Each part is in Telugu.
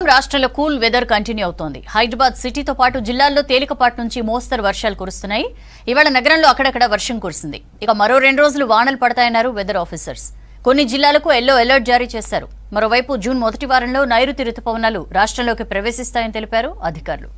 రాష్ట్రంలో కూల్ వెదర్ కంటిన్యూ అవుతోంది హైదరాబాద్ సిటీతో పాటు జిల్లాల్లో తేలికపాటి నుంచి మోస్తరు వర్షాలు కురుస్తున్నాయి ఇవాళ నగరంలో అక్కడక్కడ వర్షం కురిసింది ఇక మరో రెండు రోజులు వానలు పడతాయన్నారు వెదర్ ఆఫీసర్స్ కొన్ని జిల్లాలకు ఎల్లో అలర్ట్ జారీ చేశారు మరోవైపు జూన్ మొదటి వారంలో నైరుతి రుతుపవనాలు రాష్ట్రంలోకి ప్రవేశిస్తాయని తెలిపారు అధికారులు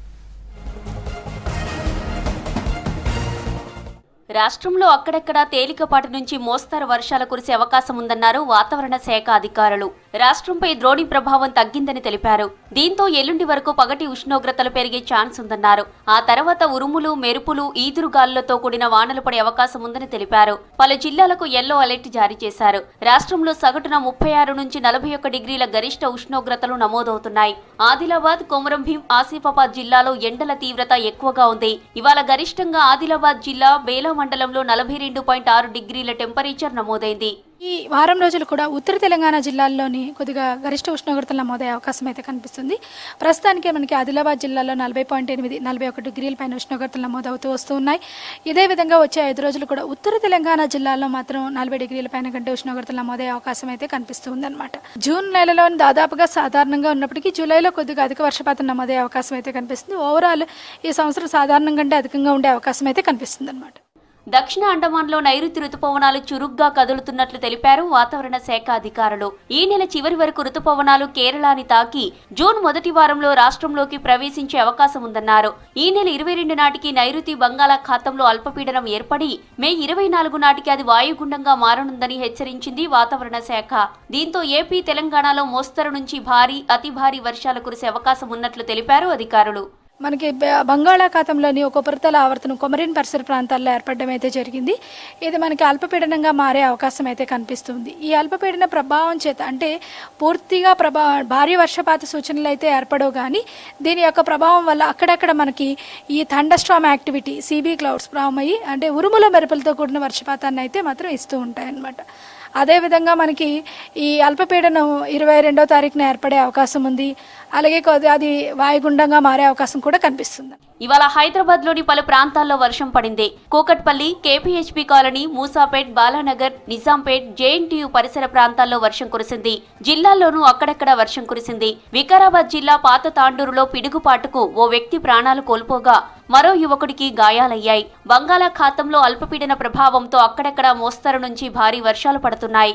రాష్ట్రంలో అక్కడక్కడా తేలికపాటి నుంచి మోస్తరు వర్షాలు కురిసే అవకాశం ఉందన్నారు వాతావరణ శాఖ అధికారులు రాష్ట్రంపై ద్రోణి ప్రభావం తగ్గిందని తెలిపారు దీంతో ఎల్లుండి వరకు పగటి ఉష్ణోగ్రతలు పెరిగే ఛాన్స్ ఉందన్నారు ఆ తర్వాత ఉరుములు మెరుపులు ఈదురుగాలులతో కూడిన వానలు పడే అవకాశం ఉందని తెలిపారు పలు జిల్లాలకు ఎల్లో అలర్ట్ జారీ చేశారు రాష్ట్రంలో సగటున ముప్పై ఆరు నుంచి నలభై ఒక్క డిగ్రీల గరిష్ట ఉష్ణోగ్రతలు నమోదవుతున్నాయి ఆదిలాబాద్ కొమరం భీం ఆసిఫాబాద్ జిల్లాలో ఎండల తీవ్రత ఎక్కువగా ఉంది ఇవాళ గరిష్టంగా ఆదిలాబాద్ జిల్లా బేలా మండలంలో నలభై రెండు పాయింట్ ఆరు డిగ్రీల టెంపరేచర్ నమోదైంది ఈ వారం రోజులు కూడా ఉత్తర తెలంగాణ జిల్లాల్లోని కొద్దిగా గరిష్ట ఉష్ణోగ్రతలు నమోదయ్యే అవకాశం అయితే కనిపిస్తుంది ప్రస్తుతానికే మనకి ఆదిలాబాద్ జిల్లాలో నలభై పాయింట్ ఎనిమిది నలభై ఒక డిగ్రీల పైన ఉష్ణోగ్రతలు నమోదవుతూ వస్తూ ఉన్నాయి ఇదే విధంగా వచ్చే ఐదు రోజులు కూడా ఉత్తర తెలంగాణ జిల్లాలో మాత్రం నలభై డిగ్రీల పైన కంటే ఉష్ణోగ్రతలు నమోదయ్యే అవకాశం అయితే కనిపిస్తుంది అనమాట జూన్ నెలలో దాదాపుగా సాధారణంగా ఉన్నప్పటికీ జూలైలో కొద్దిగా అధిక వర్షపాతం నమోదయ్యే అవకాశం అయితే కనిపిస్తుంది ఓవరాల్ ఈ సంవత్సరం సాధారణం కంటే అధికంగా ఉండే అవకాశం అయితే కనిపిస్తుంది అనమాట దక్షిణ అండమాన్లో నైరుతి రుతుపవనాలు చురుగ్గా కదులుతున్నట్లు తెలిపారు వాతావరణ శాఖ అధికారులు ఈ నెల చివరి వరకు రుతుపవనాలు కేరళని తాకి జూన్ మొదటి వారంలో రాష్ట్రంలోకి ప్రవేశించే అవకాశం ఉందన్నారు ఈ నెల ఇరవై రెండు నాటికి నైరుతి బంగాళాఖాతంలో అల్పపీడనం ఏర్పడి మే ఇరవై నాలుగు నాటికి అది వాయుగుండంగా మారనుందని హెచ్చరించింది వాతావరణ శాఖ దీంతో ఏపీ తెలంగాణలో మోస్తరు నుంచి భారీ అతి భారీ వర్షాలు కురిసే అవకాశం ఉన్నట్లు తెలిపారు అధికారులు మనకి బ- బంగాళాఖాతంలోని ఒక ఉపరితల ఆవర్తనం కొమరిన్ పరిసర ప్రాంతాల్లో ఏర్పడడం అయితే జరిగింది ఇది మనకి అల్పపీడనంగా మారే అవకాశం అయితే కనిపిస్తుంది ఈ అల్పపీడన ప్రభావం చేత అంటే పూర్తిగా ప్రభా భారీ వర్షపాత సూచనలు అయితే ఏర్పడవు కానీ దీని యొక్క ప్రభావం వల్ల అక్కడక్కడ మనకి ఈ థండర్స్ట్రామ్ యాక్టివిటీ సీబీ క్లౌడ్స్ ప్రభావం అయ్యి అంటే ఉరుముల మెరుపులతో కూడిన వర్షపాతాన్ని అయితే మాత్రం ఇస్తూ ఉంటాయన్నమాట అదేవిధంగా మనకి ఈ అల్పపీడనం ఇరవై రెండో తారీఖున ఏర్పడే అవకాశం ఉంది అలాగే కొద్ది అది వాయుగుండంగా మారే అవకాశం కూడా కనిపిస్తుంది ఇవాళ హైదరాబాద్ లోని పలు ప్రాంతాల్లో వర్షం పడింది Kukatpally KPHB colony Moosapet Balanagar Nizampet JNTU పరిసర ప్రాంతాల్లో వర్షం కురిసింది జిల్లాల్లోనూ అక్కడక్కడ వర్షం కురిసింది వికారాబాద్ జిల్లా పాత తాండూరులో పిడుగుపాటుకు ఓ వ్యక్తి ప్రాణాలు కోల్పోగా మరో యువకుడికి గాయాలయ్యాయి బంగాళాఖాతంలో అల్పపీడన ప్రభావంతో అక్కడక్కడ మోస్తరు నుంచి భారీ వర్షాలు పడుతున్నాయి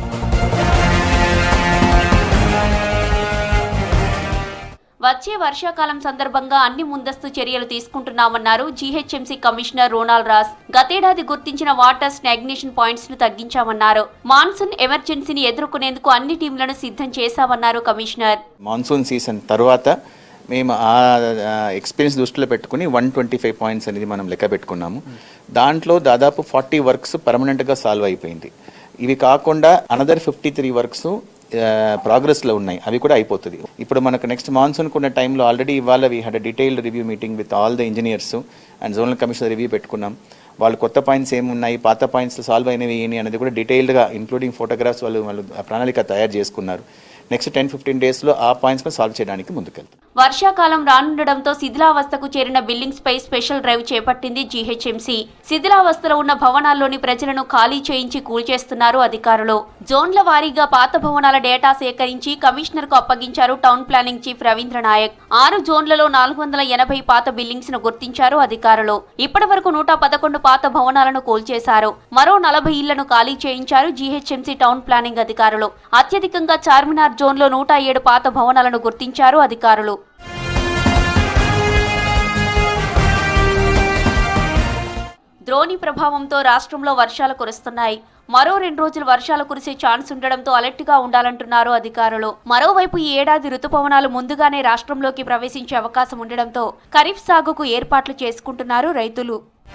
వచ్చే వర్షాకాలం సందర్భంగా అన్ని ముందస్తు చర్యలు తీసుకుంటున్నామన్నారు జీహెచ్ఎంసీ కమిషనర్ రోనాల్డ్ రాస్ గతేడాది గుర్తించిన వాటర్ స్టాగ్నేషన్ పాయింట్స్ ను తగ్గించామన్నారు మాన్సూన్ ఎమర్జెన్సీని ఎదుర్కొనేందుకు అన్ని టీంలను సిద్ధం చేశామన్నారు కమిషనర్ మాన్సూన్ సీజన్ తర్వాత మేము ఆ ఎక్స్పీరియన్స్ దృష్టిలో పెట్టుకుని వన్ ట్వంటీ ఫైవ్ పాయింట్స్ అనేది మనం లెక్క పెట్టుకున్నాము దాంట్లో దాదాపు ఫార్టీ వర్క్స్ పర్మనెంట్గా సాల్వ్ అయిపోయింది ఇవి కాకుండా అనదర్ ఫిఫ్టీ త్రీ వర్క్స్ ప్రోగ్రెస్లో ఉన్నాయి అవి కూడా అయిపోతుంది ఇప్పుడు మనకు నెక్స్ట్ మాన్సూన్ ఉన్న టైంలో ఆల్రెడీ ఇవాళ we had detailed review meeting with all the engineers and zonal commissioner review పెట్టుకున్నాం వాళ్ళు కొత్త పాయింట్స్ ఏమి ఉన్నాయి పాత పాయింట్స్ సాల్వ్ అయినవి ఏంటి అనేది కూడా డీటెయిల్డ్గా ఇంక్లూడింగ్ ఫోటోగ్రాఫ్స్ వాళ్ళు వాళ్ళు ఆ ప్రణాళిక తయారు చేసుకున్నారు నెక్స్ట్ టెన్ ఫిఫ్టీన్ డేస్లో ఆ పాయింట్స్ని సాల్వ్ చేయడానికి ముందుకెళ్తాం వర్షాకాలం రానుండడంతో శిథిలావస్థకు చేరిన బిల్డింగ్స్ పై స్పెషల్ డ్రైవ్ చేపట్టింది జీహెచ్ఎంసీ శిథిలావస్థలో ఉన్న భవనాల్లోని ప్రజలను ఖాళీ చేయించి కూల్చేస్తున్నారు అధికారులు జోన్ల వారీగా పాత భవనాల డేటా సేకరించి కమిషనర్ కు అప్పగించారు town planning chief Ravindra Nayak ఆరు జోన్లలో నాలుగు వందల ఎనభై పాత బిల్డింగ్స్ ను గుర్తించారు అధికారులు ఇప్పటి వరకు నూట పదకొండు పాత భవనాలను కూల్చేశారు మరో నలభై ఇళ్లను ఖాళీ చేయించారు జీహెచ్ఎంసీ టౌన్ ప్లానింగ్ అధికారులు అత్యధికంగా చార్మినార్ జోన్లో నూట ఏడు పాత భవనాలను గుర్తించారు అధికారులు ద్రోణి ప్రభావంతో రాష్ట్రంలో వర్షాలు కురుస్తున్నాయి మరో రెండు రోజులు వర్షాలు కురిసే ఛాన్స్ ఉండడంతో అలర్ట్ గా ఉండాలంటున్నారు అధికారులు మరోవైపు ఈ ఏడాది రుతుపవనాలు ముందుగానే రాష్ట్రంలోకి ప్రవేశించే అవకాశం ఉండడంతో ఖరీఫ్ సాగుకు ఏర్పాట్లు చేసుకుంటున్నారు రైతులు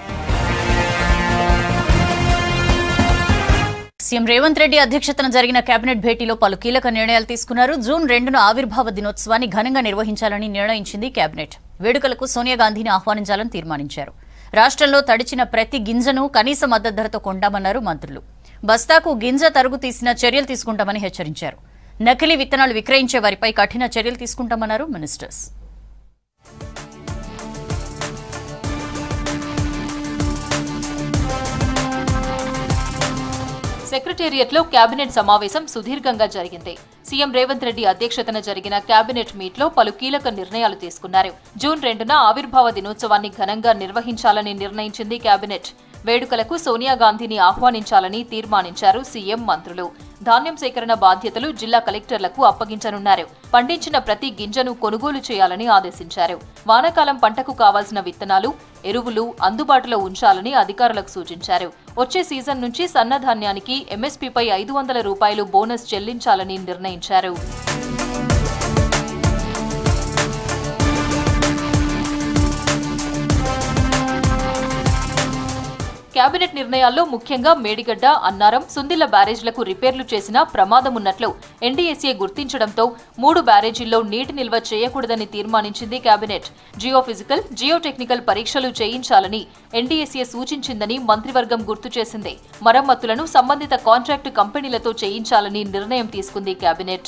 సీఎం రేవంత్ రెడ్డి అధ్యక్షతన జరిగిన కేబినెట్ భేటీలో పలు కీలక నిర్ణయాలు తీసుకున్నారు జూన్ రెండున ఆవిర్భావ దినోత్సవాన్ని ఘనంగా నిర్వహించాలని నిర్ణయించింది కేబినెట్ వేడుకలకు సోనియా గాంధీని ఆహ్వానించాలని తీర్మానించారు రాష్ట్రంలో తడిచిన ప్రతి గింజను కనీస మద్దతు ధరతో కొంటామన్నారు మంత్రులు బస్తాకు గింజ తరుగు తీసిన చర్యలు తీసుకుంటామని హెచ్చరించారు నకిలీ విత్తనాలు విక్రయించే వారిపై కఠిన చర్యలు తీసుకుంటామన్నారు మినిస్టర్స్ సెక్రటేరియట్ లో కేబినెట్ సమావేశం సుదీర్ఘంగా జరిగింది సీఎం రేవంత్ రెడ్డి అధ్యక్షతన జరిగిన కేబినెట్ మీట్ లో పలు కీలక నిర్ణయాలు తీసుకున్నారు జూన్ రెండున ఆవిర్భావ దినోత్సవాన్ని ఘనంగా నిర్వహించాలని నిర్ణయించింది కేబినెట్ వేడుకలకు సోనియా గాంధీని ఆహ్వానించాలని తీర్మానించారు సీఎం మంత్రులు ధాన్యం సేకరణ బాధ్యతలు జిల్లా కలెక్టర్లకు అప్పగించనున్నారు పండించిన ప్రతి గింజను కొనుగోలు చేయాలని ఆదేశించారు వానాకాలం పంటకు కావాల్సిన విత్తనాలు ఎరువులు అందుబాటులో ఉంచాలని అధికారులకు సూచించారు వచ్చే సీజన్ నుంచి సన్నధాన్యానికి ఎంఎస్పీపై ఐదు వందల రూపాయలు బోనస్ చెల్లించాలని నిర్ణయించారు కేబినెట్ నిర్ణయాల్లో ముఖ్యంగా మేడిగడ్డ అన్నారం సుందిళ్ల బ్యారేజ్లకు రిపేర్లు చేసిన ప్రమాదమున్నట్లు ఎన్డీఎస్ఏ గుర్తించడంతో మూడు బ్యారేజీల్లో నీటి నిల్వ చేయకూడదని తీర్మానించింది కేబినెట్ జియోఫిజికల్ జియోటెక్నికల్ పరీక్షలు చేయించాలని ఎన్డీఎస్ఏ సూచించిందని మంత్రివర్గం గుర్తు చేసింది మరమ్మతులను సంబంధిత కాంట్రాక్టు కంపెనీలతో చేయించాలని నిర్ణయం తీసుకుంది కేబినెట్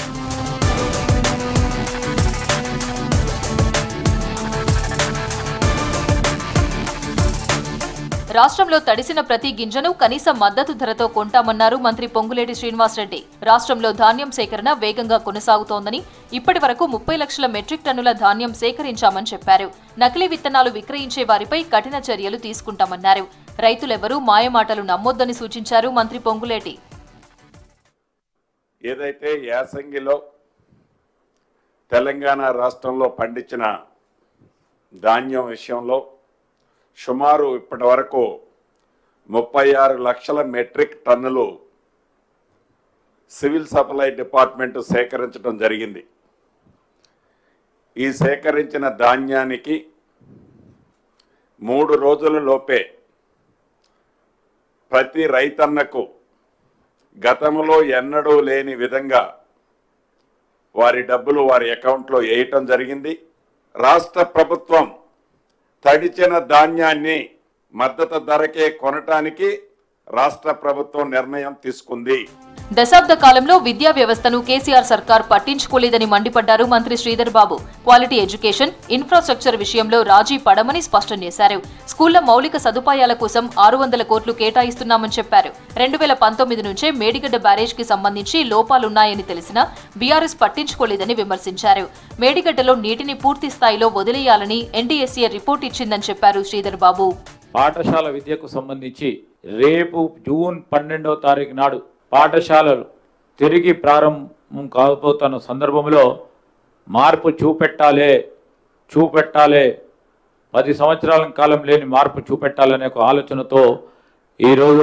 రాష్ట్రంలో తడిసిన ప్రతి గింజను కనీస మద్దతు ధరతో కొంటామన్నారు మంత్రి పొంగులేటి శ్రీనివాసరెడ్డి రాష్ట్రంలో ధాన్యం సేకరణ వేగంగా కొనసాగుతోందని ఇప్పటి వరకు ముప్పై లక్షల మెట్రిక్ టన్నుల ధాన్యం సేకరించామని చెప్పారు నకిలీ విత్తనాలు విక్రయించే వారిపై కఠిన చర్యలు తీసుకుంటామన్నారు రైతులెవరూ మాయమాటలు నమ్మొద్దని సూచించారు మంత్రి పొంగులేటి ఏదైతే యాసంగిలో తెలంగాణ రాష్ట్రంలో పండించిన ధాన్యం విషయంలో సుమారు ఇప్పటి వరకు ముప్పై ఆరు లక్షల మెట్రిక్ టన్నులు సివిల్ సప్లై డిపార్ట్మెంట్ సేకరించడం జరిగింది ఈ సేకరించిన ధాన్యానికి మూడు రోజుల లోపే ప్రతి రైతన్నకు గతంలో ఎన్నడూ లేని విధంగా వారి డబ్బులు వారి అకౌంట్లో వేయటం జరిగింది రాష్ట్ర ప్రభుత్వం తడిచిన ధాన్యాన్ని మద్దతు ధరకే కొనటానికి రాష్ట్ర ప్రభుత్వం నిర్ణయం తీసుకుంది దశాబ్ద కాలంలో విద్యా వ్యవస్థను కేసీఆర్ సర్కార్ పట్టించుకోలేదని మండిపడ్డారు మంత్రి Sridhar Babu quality education infrastructure విషయంలో రాజీ పడమని స్పష్టం చేశారు స్కూళ్ల మౌలిక సదుపాయాల కోసం ఆరు వందల కోట్లు కేటాయిస్తున్నామని చెప్పారు రెండు వేల పంతొమ్మిది నుంచే మేడిగడ్డ బ్యారేజ్ కి సంబంధించి లోపాలున్నాయని తెలిసినా బీఆర్ఎస్ పట్టించుకోలేదని విమర్శించారు మేడిగడ్డలో నీటిని పూర్తి స్థాయిలో వదిలేయాలని ఎన్డీఎస్ఏ రిపోర్ట్ ఇచ్చిందని చెప్పారు శ్రీధర్ బాబు పాఠశాల విద్యకు సంబంధించి రేపు జూన్ పన్నెండవ తారీఖు నాడు పాఠశాలలు తిరిగి ప్రారంభం కాబోతున్న సందర్భంలో మార్పు చూపెట్టాలే చూపెట్టాలే పది సంవత్సరాల కాలం లేని మార్పు చూపెట్టాలనే ఒక ఆలోచనతో ఈరోజు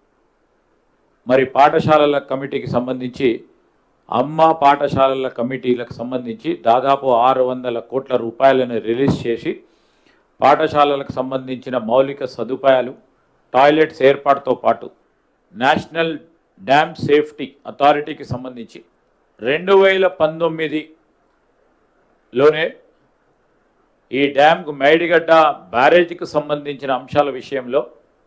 మరి పాఠశాలల కమిటీకి సంబంధించి అమ్మ పాఠశాలల కమిటీలకు సంబంధించి దాదాపు ఆరు వందల కోట్ల రూపాయలను రిలీజ్ చేసి పాఠశాలలకు సంబంధించిన మౌలిక సదుపాయాలు టాయిలెట్స్ ఏర్పాటుతో పాటు నేషనల్ డ్యామ్ సేఫ్టీ అథారిటీకి సంబంధించి రెండు వేల పంతొమ్మిదిలోనే ఈ డ్యామ్కు మేడిగడ్డ బ్యారేజీకి సంబంధించిన అంశాల విషయంలో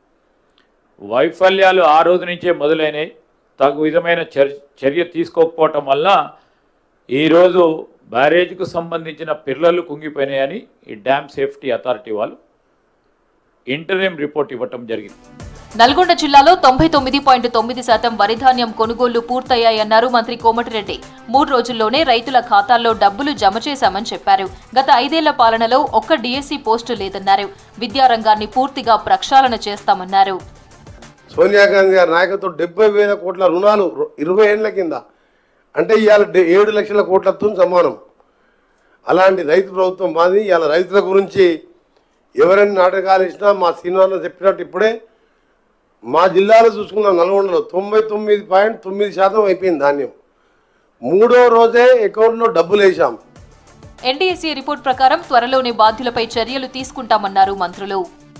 వైఫల్యాలు ఆ రోజు నుంచే మొదలైనవి తగు విధమైన చర్- చర్య తీసుకోకపోవటం వల్ల ఈరోజు బ్యారేజ్కు సంబంధించిన పిల్లలు కుంగిపోయినాయని ఈ డ్యామ్ సేఫ్టీ అథారిటీ వాళ్ళు ఇంటర్నేమ్ రిపోర్ట్ ఇవ్వటం జరిగింది నల్గొండ జిల్లాలో తొంభై తొమ్మిది పాయింట్ తొమ్మిది శాతం వరి ధాన్యం కొనుగోళ్లు పూర్తయ్యాయన్నారు మంత్రి కోమటిరెడ్డి మూడు రోజుల్లోనే రైతుల ఖాతాల్లో డబ్బులు జమ చేశామని చెప్పారు గత ఐదేళ్ల పాలనలో ఒక్క డీఎస్సీ పోస్టు లేదన్నారు విద్యారంగాన్ని పూర్తిగా ప్రక్షాళన చేస్తామన్నారు సోనియా గాంధీ గారి నాయకత్వం డెబ్బై వేల కోట్ల రుణాలు రు- ఇరవై ఏళ్ల కింద అంటే ఇవాళ డె- ఏడు లక్షల కోట్లతో సమానం అలాంటి రైతు ప్రభుత్వం మాది ఇవాళ రైతుల గురించి ఎవరైనా నాటకాలు ఇచ్చినా మా శ్రీనివాస చెప్పినట్టు ఇప్పుడే మా జిల్లాలో చూసుకున్న నల్గొండలో తొంభై తొమ్మిది పాయింట్ తొమ్మిది శాతం అయిపోయింది ధాన్యం మూడో రోజే అకౌంట్లో డబ్బులు వేసాం ఎన్డీఎస్సీ రిపోర్ట్ ప్రకారం త్వరలోనే బాధ్యులపై చర్యలు తీసుకుంటామన్నారు మంత్రులు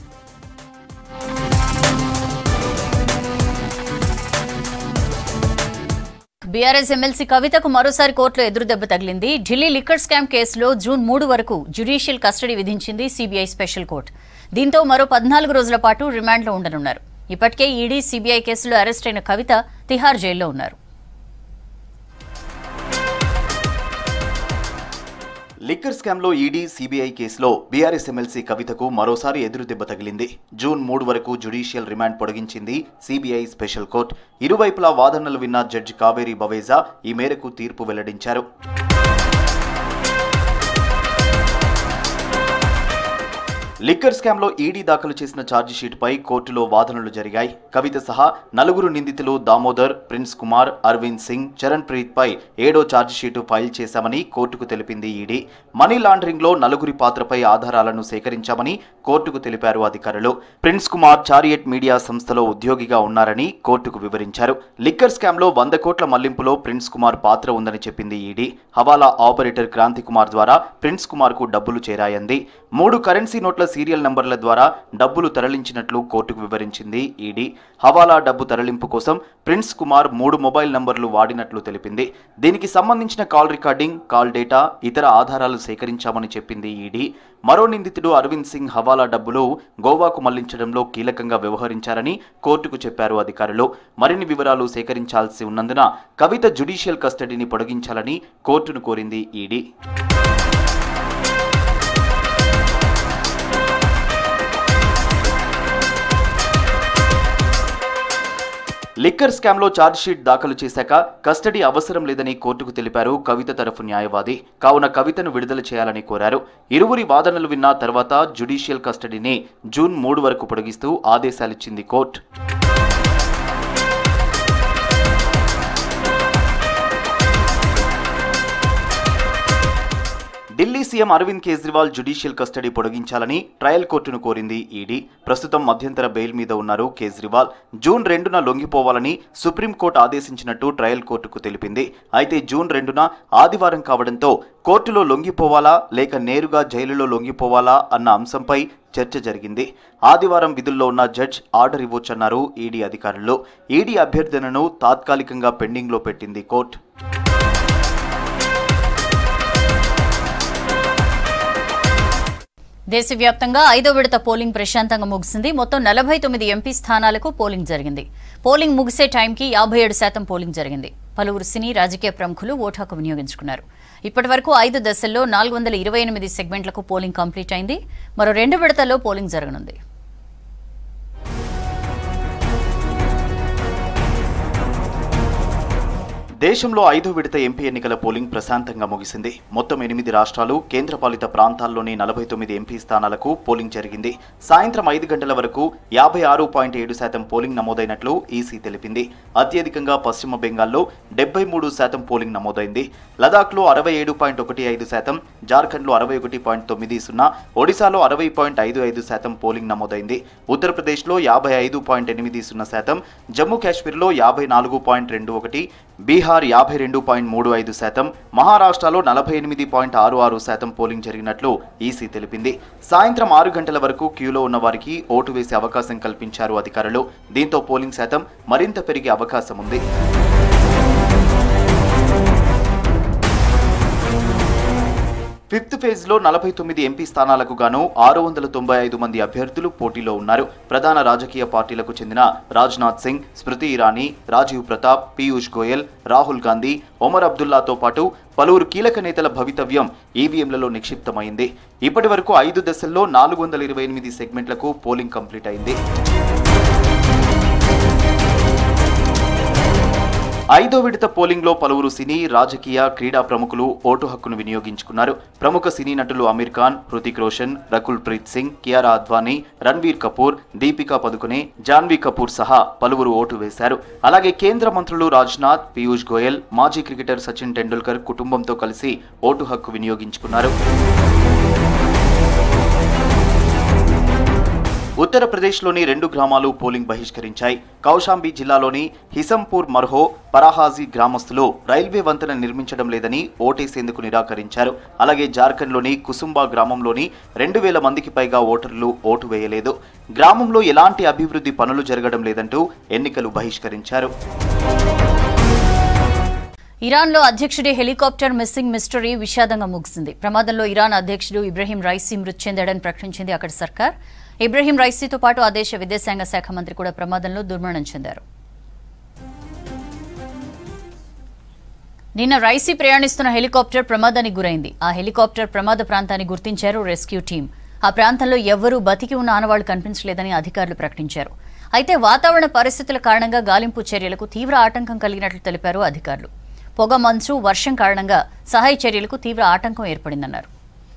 బీఆర్ఎస్ ఎమ్మెల్సీ కవితకు మరోసారి కోర్టులో ఎదురుదెబ్బ తగిలింది ఢిల్లీ లిక్కర్ స్కామ్ కేసులో జూన్ మూడు వరకు జ్యుడిషియల్ కస్టడీ విధించింది సీబీఐ స్పెషల్ కోర్టు దీంతో మరో పద్నాలుగు రోజుల పాటు రిమాండ్లో ఉండనున్నారు ఇప్పటికే ఈడీ సీబీఐ కేసులో అరెస్ట్ అయిన కవిత తిహార్ జైల్లో ఉన్నారు లిక్కర్ స్కామ్లో ఈడీ సీబీఐ కేసులో బీఆర్ఎస్ ఎమ్మెల్సీ కవితకు మరోసారి ఎదురు దెబ్బ తగిలింది జూన్ మూడు వరకు జ్యుడిషియల్ రిమాండ్ పొడిగించింది సీబీఐ స్పెషల్ కోర్టు ఇరువైపులా వాదనలు విన్న జడ్జి కావేరి బవేజా ఈ మేరకు తీర్పు వెల్లడించారు లిక్కర్ స్కామ్లో ఈడీ దాఖలు చేసిన ఛార్జిషీట్పై కోర్టులో వాదనలు జరిగాయి కవిత సహా నలుగురు నిందితులు దామోదర్ ప్రిన్స్ కుమార్ అరవింద్ సింగ్ చరణ్ ప్రీత్ పై ఏడో ఛార్జిషీటు ఫైల్ చేశామని కోర్టుకు తెలిపింది ఈడీ మనీ లాండరింగ్లో నలుగురి పాత్రపై ఆధారాలను సేకరించామని కోర్టుకు తెలిపారు అధికారులు ప్రిన్స్ కుమార్ చారియట్ మీడియా సంస్థలో ఉద్యోగిగా ఉన్నారని కోర్టుకు వివరించారు లిక్కర్ స్కామ్లో వంద కోట్ల మళ్లింపులో ప్రిన్స్ కుమార్ పాత్ర ఉందని చెప్పింది ఈడీ హవాలా ఆపరేటర్ క్రాంతి కుమార్ ద్వారా ప్రిన్స్ కుమార్కు డబ్బులు చేరాయంది మూడు కరెన్సీ నోట్ల సీరియల్ నంబర్ల ద్వారా డబ్బులు తరలించినట్లు కోర్టుకు వివరించింది ఈడీ హవాలా డబ్బు తరలింపు కోసం ప్రిన్స్ కుమార్ మూడు మొబైల్ నంబర్లు వాడినట్లు తెలిపింది దీనికి సంబంధించిన కాల్ రికార్డింగ్ కాల్ డేటా ఇతర ఆధారాలు సేకరించామని చెప్పింది ఈడీ మరో నిందితుడు అరవింద్ సింగ్ హవాలా డబ్బులు గోవాకు మళ్లించడంలో కీలకంగా వ్యవహరించారని కోర్టుకు చెప్పారు అధికారులు మరిన్ని వివరాలు సేకరించాల్సి ఉన్నందున కవిత జ్యుడిషియల్ కస్టడీని పొడిగించాలని కోర్టును కోరింది ఈడీ లిక్కర్ స్కామ్లో ఛార్జ్షీట్ దాఖలు చేశాక కస్టడీ అవసరం లేదని కోర్టుకు తెలిపారు కవిత తరఫు న్యాయవాది కావున కవితను విడుదల చేయాలని కోరారు ఇరువురి వాదనలు విన్న తర్వాత జ్యుడిషియల్ కస్టడీని జూన్ మూడు వరకు పొడిగిస్తూ ఆదేశాలిచ్చింది court Delhi CM Arvind Kejriwal judicial custody పొడిగించాలని ట్రయల్ కోర్టును కోరింది ఈడీ ప్రస్తుతం మధ్యంతర బెయిల్ మీద ఉన్నారు కేజ్రీవాల్ జూన్ రెండున లొంగిపోవాలని సుప్రీంకోర్టు ఆదేశించినట్టు ట్రయల్ కోర్టుకు తెలిపింది అయితే జూన్ రెండున ఆదివారం కావడంతో కోర్టులో లొంగిపోవాలా లేక నేరుగా జైలులో లొంగిపోవాలా అన్న అంశంపై చర్చ జరిగింది ఆదివారం విధుల్లో ఉన్న జడ్జ్ ఆర్డర్ ఇవ్వొచ్చన్నారు ఈడీ అధికారులు ఈడీ అభ్యర్థనను తాత్కాలికంగా పెండింగ్లో పెట్టింది కోర్టు దేశవ్యాప్తంగా ఐదో విడత పోలింగ్ ప్రశాంతంగా ముగిసింది మొత్తం నలభై తొమ్మిది ఎంపీ స్థానాలకు పోలింగ్ జరిగింది పోలింగ్ ముగిసే టైంకి యాభై ఏడు శాతం పోలింగ్ జరిగింది పలువురు సినీ రాజకీయ ప్రముఖులు ఓటు హక్కు వినియోగించుకున్నారు ఇప్పటి వరకు ఐదు దశల్లో నాలుగు వందల ఇరవై ఎనిమిది సెగ్మెంట్లకు పోలింగ్ కంప్లీట్ అయింది మరో రెండు విడతల్లో పోలింగ్ జరగనుంది దేశంలో ఐదో విడత ఎంపీ ఎన్నికల పోలింగ్ ప్రశాంతంగా ముగిసింది మొత్తం ఎనిమిది రాష్ట్రాలు కేంద్రపాలిత ప్రాంతాల్లోని నలభై తొమ్మిది ఎంపీ స్థానాలకు పోలింగ్ జరిగింది సాయంత్రం ఐదు గంటల వరకు యాభై ఆరు పాయింట్ ఏడు శాతం పోలింగ్ నమోదైనట్లు ఈసీ తెలిపింది అత్యధికంగా పశ్చిమ బెంగాల్లో డెబ్బై మూడు శాతం పోలింగ్ నమోదైంది లదాఖ్లో అరవై ఏడు పాయింట్ ఒకటి ఐదు శాతం జార్ఖండ్లో అరవై ఒకటి పాయింట్ తొమ్మిది సున్నా ఒడిశాలో అరవై పాయింట్ ఐదు ఐదు శాతం పోలింగ్ నమోదైంది ఉత్తరప్రదేశ్లో యాభై ఐదు పాయింట్ ఎనిమిది సున్నా శాతం జమ్మూ కాశ్మీర్లో యాభై నాలుగు పాయింట్ రెండు ఒకటి బీహార్ యాభై రెండు పాయింట్ మూడు ఐదు శాతం మహారాష్ట్రలో నలభై ఎనిమిది పాయింట్ ఆరు ఆరు శాతం పోలింగ్ జరిగినట్లు ఈసీ తెలిపింది సాయంత్రం ఆరు గంటల వరకు క్యూలో ఉన్న వారికి ఓటు వేసే అవకాశం కల్పించారు అధికారులు దీంతో పోలింగ్ శాతం మరింత పెరిగే అవకాశం ఉంది ఫిఫ్త్ ఫేజ్ లో నలభై తొమ్మిది ఎంపీ స్థానాలకు గాను ఆరు వందల తొంభై ఐదు మంది అభ్యర్థులు పోటీలో ఉన్నారు ప్రధాన రాజకీయ పార్టీలకు చెందిన రాజ్నాథ్ సింగ్ స్మృతి ఇరానీ రాజీవ్ ప్రతాప్ పీయూష్ గోయల్ రాహుల్ గాంధీ ఒమర్ అబ్దుల్లాతో పాటు పలువురు కీలక నేతల భవితవ్యం ఈవీఎంలలో నిక్షిప్తమైంది ఇప్పటి వరకు ఐదు దశల్లో నాలుగు వందల ఇరవై ఎనిమిది సెగ్మెంట్లకు పోలింగ్ కంప్లీట్ అయింది ఐదో విడత పోలింగ్ లో పలువురు సినీ రాజకీయ క్రీడా ప్రముఖులు ఓటు హక్కును వినియోగించుకున్నారు ప్రముఖ సినీ నటులు అమీర్ ఖాన్ హృతిక్ రోషన్ రకుల్ ప్రీత్ సింగ్ కియారా అద్వానీ రణ్వీర్ కపూర్ దీపికా పదుకునే జాన్వీ కపూర్ సహా పలువురు ఓటు వేశారు అలాగే కేంద్ర మంత్రులు రాజ్నాథ్ పీయూష్ గోయల్ మాజీ క్రికెటర్ సచిన్ టెండూల్కర్ కుటుంబంతో కలిసి ఓటు హక్కు వినియోగించుకున్నారు ఉత్తరప్రదేశ్లోని రెండు గ్రామాలు పోలింగ్ బహిష్కరించాయి కౌశాంబి జిల్లాలోని హిసంపూర్ మర్హో పరాహాజీ గ్రామస్తులు రైల్వే వంతెన నిర్మించడం లేదని ఓటేసేందుకు నిరాకరించారు అలాగే జార్ఖండ్లోని కుసుంబా గ్రామంలోని రెండు వేల మందికి పైగా ఓటర్లు ఓటు వేయలేదు గ్రామంలో ఎలాంటి అభివృద్ధి పనులు జరగడం లేదంటూ ఎన్నికలు బహిష్కరించారు ఇరాన్లో అధ్యక్షుడి హెలికాప్టర్ మిస్సింగ్ మిస్టరీ విషాదంగా ముగిసింది ప్రమాదంలో ఇరాన్ అధ్యక్షుడు ఇబ్రహీం రైసీ మృతి చెందాడని ప్రకటించింది అక్కడి సర్కార్ ఇబ్రహీం రైసీతో పాటు ఆ దేశ విదేశాంగ శాఖ మంత్రి కూడా ప్రమాదంలో దుర్మరణం చెందారు నిన్న రైసీ ప్రయాణిస్తున్న హెలికాప్టర్ ప్రమాదానికి గురైంది ఆ హెలికాప్టర్ ప్రమాద ప్రాంతాన్ని గుర్తించారు రెస్క్యూ టీం ఆ ప్రాంతంలో ఎవ్వరూ బతికి ఉన్న ఆనవాళ్లు కనిపించలేదని అధికారులు ప్రకటించారు అయితే వాతావరణ పరిస్థితుల కారణంగా గాలింపు చర్యలకు తీవ్ర ఆటంకం కలిగినట్లు తెలిపారు అధికారులు పొగ మంచు వర్షం కారణంగా సహాయ చర్యలకు తీవ్ర ఆటంకం ఏర్పడిందన్నారు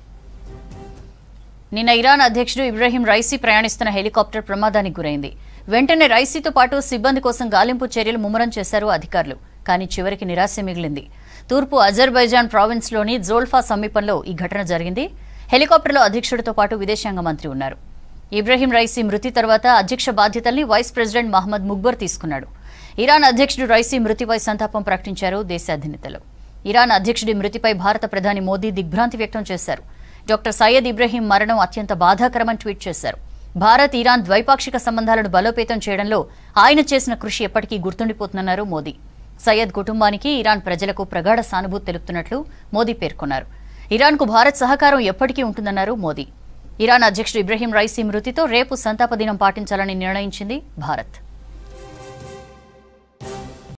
నిన్న ఇరాన్ అధ్యక్షుడు ఇబ్రాహీం రైసీ ప్రయాణిస్తున్న హెలికాప్టర్ ప్రమాదానికి గురైంది వెంటనే రైసీతో పాటు సిబ్బంది కోసం గాలింపు చర్యలు ముమ్మరం చేశారు అధికారులు కానీ చివరికి నిరాశ మిగిలింది తూర్పు అజర్బైజాన్ ప్రావిన్స్లోని జోల్ఫా సమీపంలో ఈ ఘటన జరిగింది హెలికాప్టర్లో అధ్యక్షుడితో పాటు విదేశాంగ మంత్రి ఉన్నారు ఇబ్రాహీం రైసీ మృతి తర్వాత అధ్యక్ష బాధ్యతల్ని వైస్ ప్రెసిడెంట్ మహమ్మద్ ముగ్బర్ తీసుకున్నాడు ఇరాన్ అధ్యక్షుడు రైసీ మృతిపై సంతాపం ప్రకటించారు దేశ అధినేతలు ఇరాన్ అధ్యక్షుడి మృతిపై భారత ప్రధాని మోదీ దిగ్భ్రాంతి వ్యక్తం చేశారు డాక్టర్ సయ్యద్ ఇబ్రహీం మరణం అత్యంత బాధాకరమని ట్వీట్ చేశారు భారత్ ఇరాన్ ద్వైపాక్షిక సంబంధాలను బలోపేతం చేయడంలో ఆయన చేసిన కృషి ఎప్పటికీ గుర్తుండిపోతుందన్నారు మోదీ సయ్యద్ కుటుంబానికి ఇరాన్ ప్రజలకు ప్రగాఢ సానుభూతి తెలుపుతున్నట్లు మోదీ పేర్కొన్నారు ఇరాన్కు భారత్ సహకారం ఎప్పటికీ ఉంటుందన్నారు మోదీ ఇరాన్ అధ్యక్షుడు ఇబ్రహీం రైసీ మృతితో రేపు సంతాప దినం పాటించాలని నిర్ణయించింది భారత్